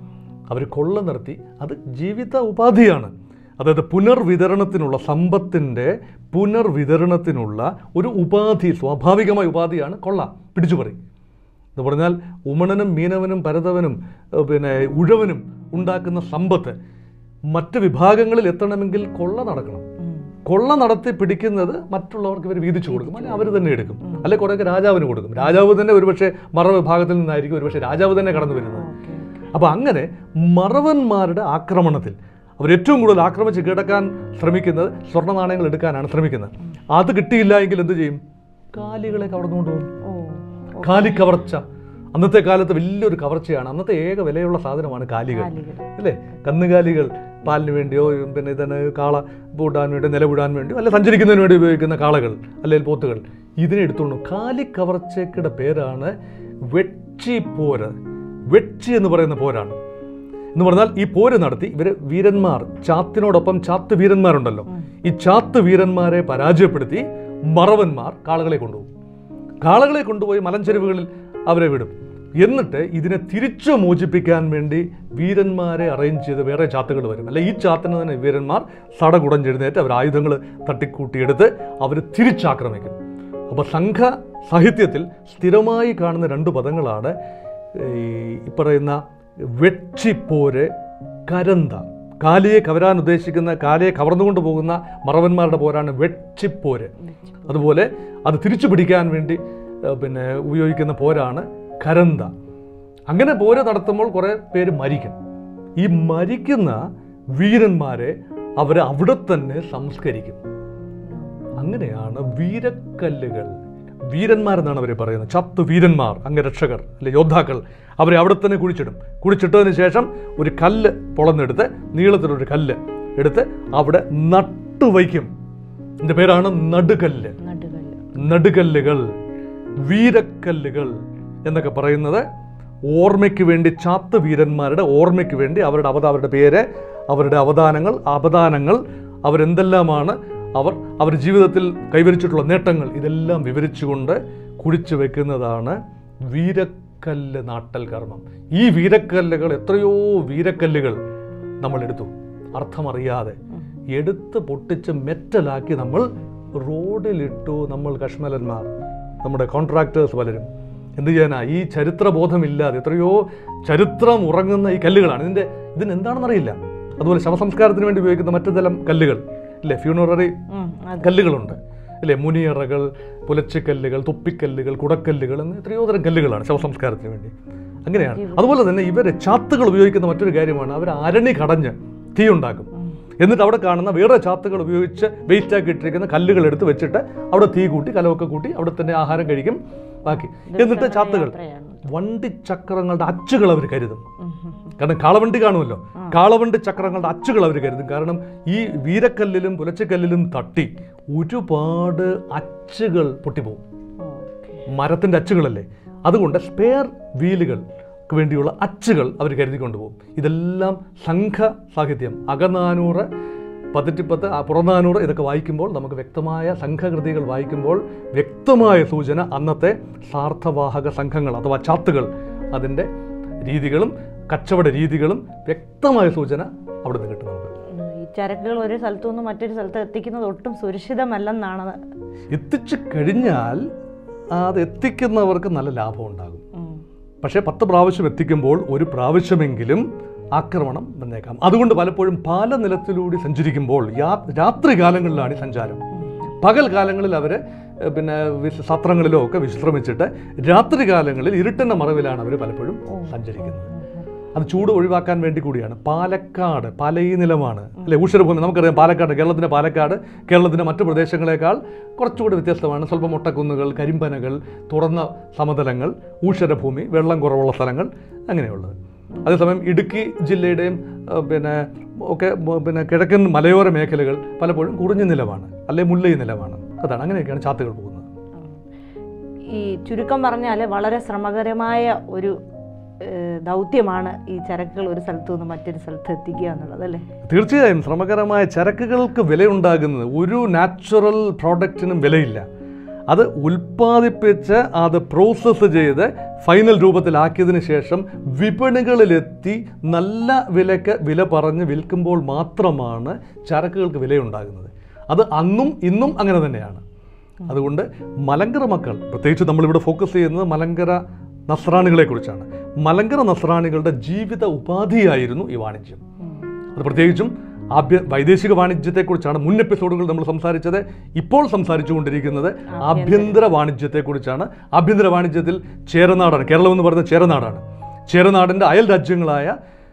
Speaker 2: അവർ കൊള്ള നിർത്തി അത് ജീവിത ഉപാധിയാണ് അതായത് പുനർവിതരണത്തിനുള്ള സമ്പത്തിൻ്റെ പുനർവിതരണത്തിനുള്ള ഒരു ഉപാധി സ്വാഭാവികമായ ഉപാധിയാണ് കൊള്ള പിടിച്ചുപറി എന്ന് പറഞ്ഞാൽ ഉമണനും മീനവനും പരതവനും ഏഹ് പിന്നെ ഉഴവനും ഉണ്ടാക്കുന്ന സമ്പത്ത് മറ്റ് വിഭാഗങ്ങളിൽ എത്തണമെങ്കിൽ കൊള്ള നടക്കണം
Speaker 1: ഉം.
Speaker 2: കൊള്ള നടത്തി പിടിക്കുന്നത് മറ്റുള്ളവർക്ക് ഇവർ വീതിച്ചു കൊടുക്കും അല്ലെങ്കിൽ അവർ തന്നെ എടുക്കും അല്ലെ കുറേയൊക്കെ രാജാവിന് കൊടുക്കും രാജാവ് തന്നെ ഒരുപക്ഷെ മറ വിഭാഗത്തിൽ നിന്നായിരിക്കും ഒരുപക്ഷെ രാജാവ് തന്നെ കടന്നു വരുന്നത്
Speaker 1: ഓക്കെ
Speaker 2: അപ്പോൾ അങ്ങനെ മറവന്മാരുടെ ആക്രമണത്തിൽ അവർ ഏറ്റവും കൂടുതൽ ആക്രമിച്ച് കീഴടക്കാൻ ശ്രമിക്കുന്നത് സ്വർണ്ണ നാണയങ്ങൾ എടുക്കാനാണ് ശ്രമിക്കുന്നത് അത് കിട്ടിയില്ല എങ്കിൽ എന്ത് ചെയ്യും കാലികളെ കവർന്നുകൊണ്ട് പോകും
Speaker 1: ഓ
Speaker 2: കാലി കവർച്ച അന്നത്തെ കാലത്ത് വലിയൊരു കവർച്ചയാണ് അന്നത്തെ ഏക വിലയുള്ള സാധനമാണ് കാലികൾ
Speaker 1: കാലികൾ
Speaker 2: അല്ലേ കന്നുകാലികൾ പാലിന് വേണ്ടിയോ പിന്നെ ഇതന്നെ കാള പൂട്ടാൻ വേണ്ടി നിലവിടാൻ വേണ്ടിയോ അല്ലെ സഞ്ചരിക്കുന്നതിന് വേണ്ടി ഉപയോഗിക്കുന്ന കാളകൾ അല്ലെങ്കിൽ പോത്തുകൾ ഇതിനെ എടുത്തോണ്ട് കാലി കവർച്ചയ്ക്കുടെ പേരാണ് വെച്ചി പോര് വെച്ചി എന്ന് പറയുന്ന പോരാണ് എന്ന് പറഞ്ഞാൽ ഈ പോര് നടത്തി ഇവര് വീരന്മാർ ചാത്തിനോടൊപ്പം ചാത്ത് വീരന്മാരുണ്ടല്ലോ ഈ ചാത്ത് വീരന്മാരെ പരാജയപ്പെടുത്തി മറവന്മാർ കാളകളെ കൊണ്ടുപോകും കാളകളെ കൊണ്ടുപോയി മലഞ്ചെരുവുകളിൽ അവരെ വിടും എന്നിട്ട് ഇതിനെ തിരിച്ചു മോചിപ്പിക്കാൻ വേണ്ടി വീരന്മാരെ അറേഞ്ച് ചെയ്ത് വേറെ ചാത്തുകൾ വരും അല്ലെ ഈ ചാത്തിന് തന്നെ വീരന്മാർ സടകുടഞ്ഞെഴുന്നേറ്റ് അവർ ആയുധങ്ങൾ തട്ടിക്കൂട്ടിയെടുത്ത് അവർ തിരിച്ചാക്രമിക്കും അപ്പോൾ സംഘ സാഹിത്യത്തിൽ സ്ഥിരമായി കാണുന്ന രണ്ട് പദങ്ങളാണ് ഈ ഈ പറയുന്ന വെച്ചിപ്പോര് കരന്ത കാലിയെ കവരാൻ ഉദ്ദേശിക്കുന്ന കാലിയെ കവർന്നുകൊണ്ട് പോകുന്ന മറവന്മാരുടെ പോരാണ് വെച്ചിപ്പോര് അതുപോലെ അത് തിരിച്ചു പിടിക്കാൻ വേണ്ടി ഏഹ്, പിന്നെ ഉപയോഗിക്കുന്ന പോരാണ് കരന്ത അങ്ങനെ പോര് നടത്തുമ്പോൾ കുറേ പേര് മരിക്കും ഈ മരിക്കുന്ന വീരന്മാരെ അവരെ അവിടെ തന്നെ സംസ്കരിക്കും അങ്ങനെയാണ് വീരക്കല്ലുകൾ വീരന്മാരെന്നാണ് അവരെ പറയുന്നത് ചത്തു വീരന്മാർ അംഗരക്ഷകർ അല്ലെ യോദ്ധാക്കൾ അവരെ അവിടെ തന്നെ കുഴിച്ചിടും കുഴിച്ചിട്ടതിന് ശേഷം ഒരു കല്ല് പൊളന്നെടുത്ത് നീളത്തിലൊരു കല്ല് എടുത്ത് അവിടെ നട്ടുവയ്ക്കും ഇതിൻ്റെ പേരാണ് നടുകല്ല്
Speaker 1: നടുകല്ല്
Speaker 2: നടുകല്ലുകൾ വീരക്കല്ലുകൾ എന്നൊക്കെ പറയുന്നത് ഓർമ്മയ്ക്ക് വേണ്ടി ചാത്ത് വീരന്മാരുടെ ഓർമ്മയ്ക്ക് വേണ്ടി അവരുടെ അവത അവരുടെ പേര് അവരുടെ അവദാനങ്ങൾ അവദാനങ്ങൾ അവരെന്തെല്ലാമാണ് അവർ അവർ ജീവിതത്തിൽ കൈവരിച്ചിട്ടുള്ള നേട്ടങ്ങൾ ഇതെല്ലാം വിവരിച്ചുകൊണ്ട് കുഴിച്ചു വെക്കുന്നതാണ് വീരക്കല്ല് നാട്ടൽ കർമ്മം ഈ വീരക്കല്ലുകൾ എത്രയോ വീരക്കല്ലുകൾ നമ്മൾ എടുത്തു അർത്ഥമറിയാതെ എടുത്ത് പൊട്ടിച്ച് മെറ്റലാക്കി നമ്മൾ റോഡിലിട്ടു നമ്മൾ കശ്മലന്മാർ നമ്മുടെ കോൺട്രാക്ടേഴ്സ് പലരും എന്ത് ചെയ്യാനാ ഈ ചരിത്രബോധമില്ലാതെ എത്രയോ ചരിത്രം ഉറങ്ങുന്ന ഈ കല്ലുകളാണ് ഇതിൻ്റെ ഇതിന് എന്താണെന്നറിയില്ല അതുപോലെ ശവസംസ്കാരത്തിന് വേണ്ടി ഉപയോഗിക്കുന്ന മറ്റു തരം കല്ലുകൾ ഇല്ലേ ഫ്യൂണററി
Speaker 1: ഉം, അത്
Speaker 2: കല്ലുകളുണ്ട് ഇല്ലേ മുനിയറകൾ പുലച്ചിക്കല്ലുകൾ തുപ്പിക്കല്ലുകൾ കുടക്കല്ലുകൾ എന്ന് എത്രയോ തരം കല്ലുകളാണ് ശവസംസ്കാരത്തിന് വേണ്ടി അങ്ങനെയാണ് അതുപോലെ തന്നെ ഇവരെ ചാത്തുകൾ ഉപയോഗിക്കുന്ന മറ്റൊരു കാര്യമാണ് അവർ അരണി കടഞ്ഞ് തീ ഉണ്ടാക്കും എന്നിട്ട് അവിടെ കാണുന്ന വേറെ ചാത്തുകൾ ഉപയോഗിച്ച് വേസ്റ്റ് ആക്കി ഇട്ടിരിക്കുന്ന കല്ലുകൾ എടുത്ത് വെച്ചിട്ട് അവിടെ തീ കൂട്ടി കലമൊക്കെ കൂട്ടി അവിടെ തന്നെ ആഹാരം കഴിക്കും ബാക്കി എന്നിട്ട് ചാത്തുകൾ
Speaker 1: യാത്രയാണ്.
Speaker 2: വണ്ടി ചക്രങ്ങളുടെ അച്ചുകൾ അവർ കരുതും
Speaker 1: ഉം, ഉം, ഉം.
Speaker 2: കാരണം കാളവണ്ടി കാണുമല്ലോ കാളവണ്ടി ചക്രങ്ങളുടെ അച്ചുകൾ അവർ കരുതും കാരണം ഈ വീരക്കല്ലിലും പുലച്ചക്കല്ലിലും തട്ടി ഒരുപാട് അച്ചുകൾ പൊട്ടിപ്പോകും
Speaker 1: ഓക്കേ.
Speaker 2: മരത്തിൻ്റെ അച്ചുകളല്ലേ അതുകൊണ്ട് സ്പെയർ വീലുകൾക്ക് വേണ്ടിയുള്ള അച്ചുകൾ അവർ കരുതിക്കൊണ്ട് പോകും ഇതെല്ലാം സംഘ സാഹിത്യം അകനാനൂറ് പതിറ്റിപ്പത്ത് ആ പുറനാനൂറ് ഇതൊക്കെ വായിക്കുമ്പോൾ നമുക്ക് വ്യക്തമായ സംഘകൃതികൾ വായിക്കുമ്പോൾ വ്യക്തമായ സൂചന അന്നത്തെ സാർത്ഥവാഹക സംഘങ്ങൾ അഥവാ ചാത്തുകൾ അതിൻ്റെ രീതികളും കച്ചവട രീതികളും വ്യക്തമായ സൂചന അവിടെ നിന്ന് കിട്ടും നമുക്ക്
Speaker 1: ഉം, ഈ ചരക്കുകൾ ഒരു സ്ഥലത്തു നിന്ന് മറ്റൊരു സ്ഥലത്ത് എത്തിക്കുന്നത് ഒട്ടും സുരക്ഷിതമല്ലെന്നാണ്
Speaker 2: എത്തിച്ചു കഴിഞ്ഞാൽ അത് എത്തിക്കുന്നവർക്ക് നല്ല ലാഭം ഉണ്ടാകും
Speaker 1: ഉം.
Speaker 2: പക്ഷേ പത്ത് പ്രാവശ്യം എത്തിക്കുമ്പോൾ ഒരു പ്രാവശ്യമെങ്കിലും ആക്രമണം വന്നേക്കാം അതുകൊണ്ട് പലപ്പോഴും പല നിലത്തിലൂടെ സഞ്ചരിക്കുമ്പോൾ യാ രാത്രി കാലങ്ങളിലാണ് ഈ സഞ്ചാരം പകൽ കാലങ്ങളിൽ അവർ പിന്നെ വിശ- സത്രങ്ങളിലോ ഒക്കെ വിശ്രമിച്ചിട്ട് രാത്രി കാലങ്ങളിൽ ഇരുട്ടിൻ്റെ മറവിലാണ് അവർ പലപ്പോഴും സഞ്ചരിക്കുന്നത് അത് ചൂട് ഒഴിവാക്കാൻ വേണ്ടി കൂടിയാണ് പാലക്കാട് പലയി നിലമാണ് അല്ലെ ഊഷരഭൂമി നമുക്കറിയാം പാലക്കാട് കേരളത്തിൻ്റെ പാലക്കാട് കേരളത്തിൻ്റെ മറ്റു പ്രദേശങ്ങളെക്കാൾ കുറച്ചുകൂടി വ്യത്യസ്തമാണ് സ്വല്പം മൊട്ടക്കുന്നുകൾ കരിമ്പനകൾ തുറന്ന സമതലങ്ങൾ ഊഷരഭൂമി വെള്ളം കുറവുള്ള സ്ഥലങ്ങൾ അങ്ങനെയുള്ളത് അതേസമയം ഇടുക്കി ജില്ലയുടെയും ആ, പിന്നെ ഒക്കെ മ- പിന്നെ കിഴക്കൻ മലയോര മേഖലകൾ പലപ്പോഴും കുറിഞ്ഞ നിലമാണ് അല്ലെ മുല്ലയി നിലമാണ് അതാണ് അങ്ങനെയൊക്കെയാണ് ചാത്തുകൾ പോകുന്നത്
Speaker 1: ഈ ചുരുക്കം പറഞ്ഞാൽ വളരെ ശ്രമകരമായ ഒരു ഏഹ്, ദൗത്യമാണ് ഈ ചരക്കുകൾ ഒരു സ്ഥലത്തു നിന്ന് മറ്റൊരു സ്ഥലത്ത് എത്തിക്കുക എന്നുള്ളത് അല്ലേ
Speaker 2: തീർച്ചയായും ശ്രമകരമായ ചരക്കുകൾക്ക് വിലയുണ്ടാകുന്നത് ഒരു നാച്ചുറൽ പ്രോഡക്റ്റിനും വിലയില്ല അത് ഉൽപ്പാദിപ്പിച്ച് അത് പ്രോസസ്സ് ചെയ്ത് ഫൈനൽ രൂപത്തിലാക്കിയതിന് ശേഷം വിപണികളിലെത്തി നല്ല വിലക്ക് വില പറഞ്ഞ് വിൽക്കുമ്പോൾ മാത്രമാണ് ചരക്കുകൾക്ക് വിലയുണ്ടാകുന്നത് അത് അന്നും ഇന്നും അങ്ങനെ തന്നെയാണ് അതുകൊണ്ട് മലങ്കര മക്കൾ പ്രത്യേകിച്ച് നമ്മളിവിടെ ഫോക്കസ് ചെയ്യുന്നത് മലങ്കര നസ്രാണികളെക്കുറിച്ചാണ് മലങ്കര നസ്രാണികളുടെ ജീവിത ഉപാധിയായിരുന്നു ഈ വാണിജ്യം അത് പ്രത്യേകിച്ചും ആഭ്യ വൈദേശിക വാണിജ്യത്തെക്കുറിച്ചാണ് മുൻ എപ്പിസോഡുകൾ നമ്മൾ സംസാരിച്ചത് ഇപ്പോൾ സംസാരിച്ചു കൊണ്ടിരിക്കുന്നത് ആഭ്യന്തര വാണിജ്യത്തെക്കുറിച്ചാണ് ആഭ്യന്തര വാണിജ്യത്തിൽ ചേരനാടാണ് കേരളം എന്ന് പറയുന്നത് ചേരനാടാണ് ചേരനാടിൻ്റെ അയൽ രാജ്യങ്ങളായ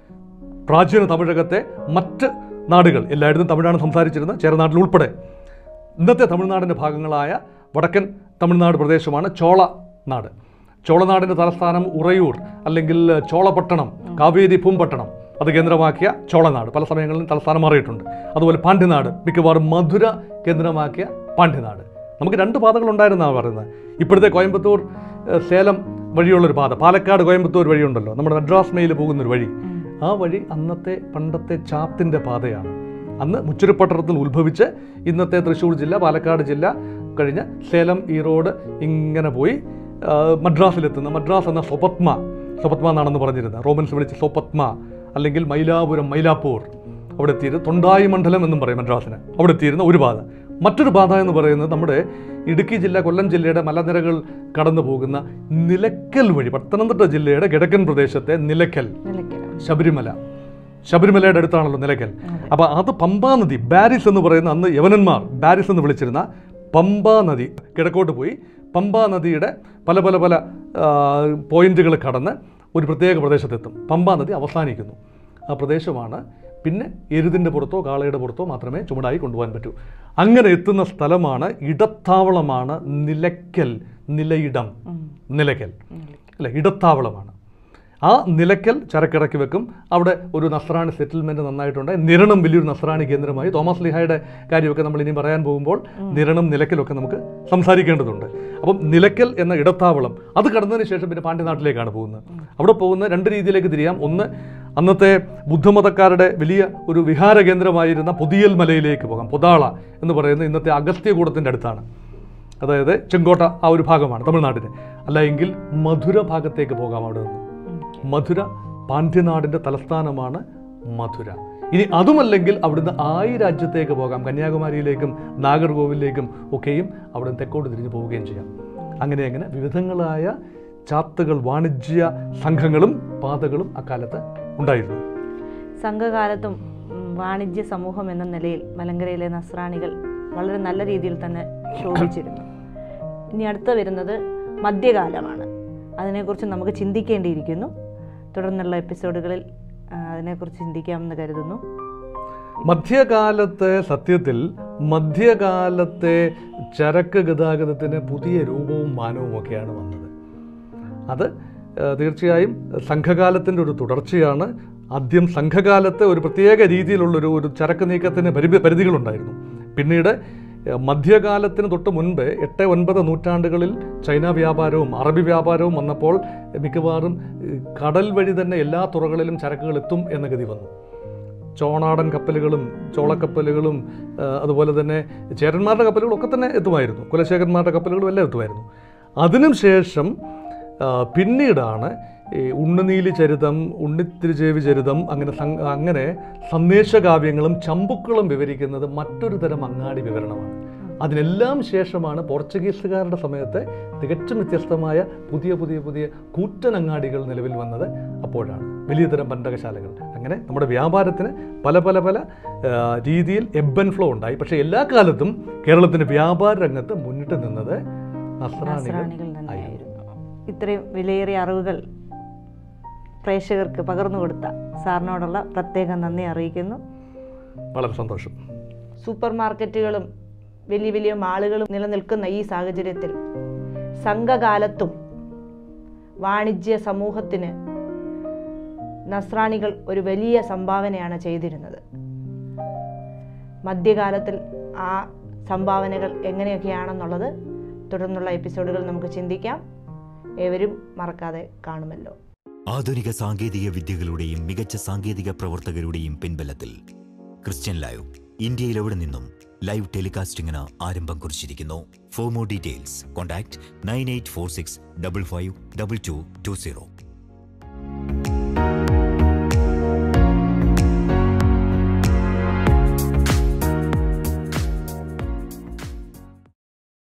Speaker 2: പ്രാചീന തമിഴകത്തെ മറ്റ് നാടുകൾ എല്ലായിടത്തും തമിഴാണ് സംസാരിച്ചിരുന്നത് ചേരനാട്ടിൽ ഉൾപ്പെടെ ഇന്നത്തെ തമിഴ്നാടിൻ്റെ ഭാഗങ്ങളായ വടക്കൻ തമിഴ്നാട് പ്രദേശമാണ് ചോള നാട് ചോളനാടിൻ്റെ തലസ്ഥാനം ഉറയൂർ അല്ലെങ്കിൽ ചോളപട്ടണം കാവേരി പൂമ്പട്ടണം അത് കേന്ദ്രമാക്കിയ ചോളനാട് പല സമയങ്ങളിലും തലസ്ഥാനം മാറിയിട്ടുണ്ട് അതുപോലെ പാണ്ഡ്യനാട് മിക്കവാറും മധുര കേന്ദ്രമാക്കിയ പാണ്ഡ്യനാട് നമുക്ക് രണ്ട് പാതകളുണ്ടായിരുന്നാണ് പറയുന്നത് ഇപ്പോഴത്തെ കോയമ്പത്തൂർ ഏഹ്, സേലം വഴിയുള്ളൊരു പാത പാലക്കാട് കോയമ്പത്തൂർ വഴിയുണ്ടല്ലോ നമ്മുടെ മദ്രാസ് മെയിൽ പോകുന്നൊരു വഴി ആ വഴി അന്നത്തെ പണ്ടത്തെ ചാത്തിൻ്റെ പാതയാണ് അന്ന് മുച്ചിരിപ്പട്ടണത്തിൽ ഉത്ഭവിച്ച് ഇന്നത്തെ തൃശ്ശൂർ ജില്ല പാലക്കാട് ജില്ല കഴിഞ്ഞ് സേലം ഈറോഡ് ഇങ്ങനെ പോയി ആ, മദ്രാസിലെത്തുന്ന മദ്രാസ് എന്ന സ്വപത്മ സ്വപത്മ എന്നാണെന്ന് പറഞ്ഞിരുന്നത് റോമൻസ് വിളിച്ച് സ്വപത്മ അല്ലെങ്കിൽ മൈലാപുരം മൈലാപ്പൂർ അവിടെ എത്തിയിരുന്ന തൊണ്ടായി മണ്ഡലം എന്നും പറയും മദ്രാസിന് അവിടെ എത്തിയിരുന്ന ഒരു പാത മറ്റൊരു പാത എന്ന് പറയുന്നത് നമ്മുടെ ഇടുക്കി ജില്ല കൊല്ലം ജില്ലയുടെ മലനിരകൾ കടന്നു പോകുന്ന നിലയ്ക്കൽ വഴി പത്തനംതിട്ട ജില്ലയുടെ കിഴക്കൻ പ്രദേശത്തെ നിലയ്ക്കൽ
Speaker 1: നിലയ്ക്കലാണ്
Speaker 2: ശബരിമല ശബരിമലയുടെ അടുത്താണല്ലോ നിലയ്ക്കൽ അപ്പോൾ അത് പമ്പാ നദി ബാരിസ് എന്ന് പറയുന്ന അന്ന് യവനന്മാർ ബാരിസ് എന്ന് വിളിച്ചിരുന്ന പമ്പാ നദി കിഴക്കോട്ട് പോയി പമ്പാ നദിയുടെ പല പല പല പോയിന്റുകൾ കടന്ന് ഒരു പ്രത്യേക പ്രദേശത്തെത്തും പമ്പാ നദി അവസാനിക്കുന്നു ആ പ്രദേശമാണ് പിന്നെ എരുതിൻ്റെ പുറത്തോ കാളയുടെ പുറത്തോ മാത്രമേ ചുമടായി കൊണ്ടുപോകാൻ പറ്റൂ അങ്ങനെ എത്തുന്ന സ്ഥലമാണ് ഇടത്താവളമാണ് നിലയ്ക്കൽ നിലയിടം നിലയ്ക്കൽ അല്ലെ ഇടത്താവളമാണ് ആ നിലയ്ക്കൽ ചരക്കിറക്കി വെക്കും അവിടെ ഒരു നസ്രാണി സെറ്റിൽമെന്റ് നന്നായിട്ടുണ്ട് നിരണം വലിയൊരു നസ്രാണി കേന്ദ്രമായി തോമസ് ലിഹായുടെ കാര്യമൊക്കെ നമ്മൾ ഇനി പറയാൻ പോകുമ്പോൾ നിരണം നിലയ്ക്കലൊക്കെ നമുക്ക് സംസാരിക്കേണ്ടതുണ്ട് അപ്പം നിലയ്ക്കൽ എന്ന ഇടത്താവളം അത് കടന്നതിന് ശേഷം പിന്നെ പാണ്ഡ്യനാട്ടിലേക്കാണ് പോകുന്നത് അവിടെ പോകുന്ന രണ്ട് രീതിയിലേക്ക് തിരിയാം ഒന്ന് അന്നത്തെ ബുദ്ധമതക്കാരുടെ വലിയ ഒരു വിഹാര കേന്ദ്രമായിരുന്ന പുതിയൽ മലയിലേക്ക് പോകാം പൊതാള എന്ന് പറയുന്ന ഇന്നത്തെ അഗസ്ത്യകൂടത്തിൻ്റെ അടുത്താണ് അതായത് ചെങ്കോട്ട ആ ഒരു ഭാഗമാണ് തമിഴ്നാട്ടിന് അല്ല എങ്കിൽ മധുര ഭാഗത്തേക്ക് പോകാം അവിടെ നിന്ന് മധുര പാണ്ഡ്യനാടിൻ്റെ തലസ്ഥാനമാണ് മധുര ഇനി അതുമല്ലെങ്കിൽ അവിടുന്ന് ആയി രാജ്യത്തേക്ക് പോകാം കന്യാകുമാരിയിലേക്കും നാഗർകോവിലേക്കും ഒക്കെയും അവിടുന്ന് തെക്കോട്ട് തിരിഞ്ഞു പോവുകയും ചെയ്യാം അങ്ങനെ അങ്ങനെ വിവിധങ്ങളായ ചാത്തുകൾ വാണിജ്യ സംഘങ്ങളും പാതകളും അക്കാലത്ത് ഉണ്ടായിരുന്നു
Speaker 1: സംഘകാലത്തും ഉം, വാണിജ്യ സമൂഹം എന്ന നിലയിൽ മലങ്കരയിലെ നസ്രാണികൾ വളരെ നല്ല രീതിയിൽ തന്നെ ശോഭിച്ചിരുന്നു ഇനി അടുത്ത വരുന്നത് മധ്യകാലമാണ് അതിനെക്കുറിച്ച് നമുക്ക് ചിന്തിക്കേണ്ടിയിരിക്കുന്നു തുടർന്നുള്ള എപ്പിസോഡുകളിൽ ആ, അതിനെക്കുറിച്ച് ചിന്തിക്കാമെന്ന് കരുതുന്നു
Speaker 2: മധ്യകാലത്തെ സത്യത്തിൽ മധ്യകാലത്തെ ചരക്ക് ഗതാഗതത്തിന് പുതിയ രൂപവും മാനവും ഒക്കെയാണ് വന്നത് അത് ഏഹ്, തീർച്ചയായും സംഘകാലത്തിൻ്റെ ഒരു തുടർച്ചയാണ് ആദ്യം സംഘകാലത്ത് ഒരു പ്രത്യേക രീതിയിലുള്ളൊരു ഒരു ചരക്ക് നീക്കത്തിന് പരിധി പരിധികളുണ്ടായിരുന്നു പിന്നീട് ഏഹ്, മധ്യകാലത്തിന് തൊട്ട് മുൻപ് എട്ട് ഒൻപത് നൂറ്റാണ്ടുകളിൽ ചൈന വ്യാപാരവും അറബി വ്യാപാരവും വന്നപ്പോൾ മിക്കവാറും ഏഹ്, കടൽ വഴി തന്നെ എല്ലാ തുറകളിലും ചരക്കുകൾ എത്തും എന്ന ഗതി വന്നു ചോണാടൻ കപ്പലുകളും ചോളക്കപ്പലുകളും ആ, അതുപോലെ തന്നെ ചേരന്മാരുടെ കപ്പലുകളും ഒക്കെ തന്നെ എത്തുമായിരുന്നു കുലശേഖരന്മാരുടെ കപ്പലുകളും എല്ലാം എത്തുമായിരുന്നു അതിനും ശേഷം ആ, പിന്നീടാണ് ഈ ഉണ്ണുനീലി ചരിതം ഉണ്ണിത്തിരുചേവി ചരിതം അങ്ങനെ സം- അങ്ങനെ സന്ദേശകാവ്യങ്ങളും ചമ്പുക്കളും വിവരിക്കുന്നത് മറ്റൊരു തരം അങ്ങാടി വിവരണമാണ് അതിനെല്ലാം ശേഷമാണ് പോർച്ചുഗീസുകാരുടെ സമയത്ത് തികച്ചും വ്യത്യസ്തമായ പുതിയ പുതിയ പുതിയ കൂറ്റൻ അങ്ങാടികൾ നിലവിൽ വന്നത് അപ്പോഴാണ് വലിയ തരം പണ്ടകശാലകൾ അങ്ങനെ നമ്മുടെ വ്യാപാരത്തിന് പല പല പല ആ, രീതിയിൽ എബ് ആൻഡ് ഫ്ലോ ഉണ്ടായി പക്ഷേ എല്ലാ കാലത്തും കേരളത്തിൻ്റെ വ്യാപാര രംഗത്ത് മുന്നിട്ട് നിന്നത് നസ്രാണികൾ
Speaker 1: നസ്രാണികൾ തന്നെയായിരുന്നു ഇത്രയും വിലയേറിയ അറിവുകൾ പ്രേക്ഷകർക്ക് പകർന്നു കൊടുത്ത സാറിനോടുള്ള പ്രത്യേക നന്ദി അറിയിക്കുന്നു
Speaker 2: വളരെ സന്തോഷം
Speaker 1: സൂപ്പർ മാർക്കറ്റുകളും വലിയ വലിയ മാളുകളും നിലനിൽക്കുന്ന ഈ സാഹചര്യത്തിൽ സംഘകാലത്തും വാണിജ്യ സമൂഹത്തിന് നസ്രാണികൾ ഒരു വലിയ സംഭാവനയാണ് ചെയ്തിരുന്നത് മധ്യകാലത്തിൽ ആ സംഭാവനകൾ എങ്ങനെയൊക്കെയാണെന്നുള്ളത് തുടർന്നുള്ള എപ്പിസോഡുകൾ നമുക്ക് ചിന്തിക്കാം ഏവരും മറക്കാതെ കാണുമല്ലോ
Speaker 3: ആധുനിക സാങ്കേതിക വിദ്യകളുടെയും മികച്ച സാങ്കേതിക പ്രവർത്തകരുടെയും പിൻബലത്തിൽ ക്രിസ്ത്യൻ ലൈവ് ഇന്ത്യയിൽ എവിടെ നിന്നും ലൈവ് ടെലികാസ്റ്റിംഗിന് ആരംഭം കുറിച്ചിരിക്കുന്നു for more details contact nine eight four six double five double two two zero